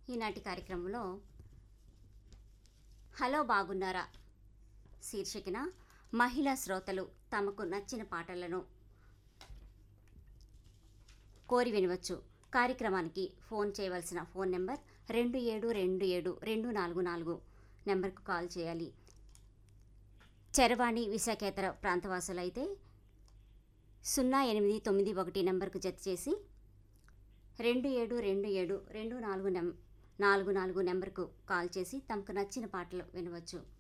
ఈనాటి కార్యక్రమంలో హలో బాగున్నారా శీర్షికన మహిళా శ్రోతలు తమకు నచ్చిన పాటలను కోరి వినవచ్చు కార్యక్రమానికి ఫోన్ చేయవలసిన ఫోన్ నెంబర్ రెండు ఏడు రెండు ఏడు రెండు నాలుగు నాలుగు నెంబర్కు కాల్ చేయాలి చరవాణి విశాఖేతర ప్రాంతవాసులైతే సున్నా ఎనిమిది తొమ్మిది ఒకటి నెంబర్కు జత చేసి రెండు ఏడు రెండు ఏడు రెండు నాలుగు నెం నాలుగు నాలుగు నెంబర్కు కాల్ చేసి తమకు నచ్చిన పాటలు వినవచ్చు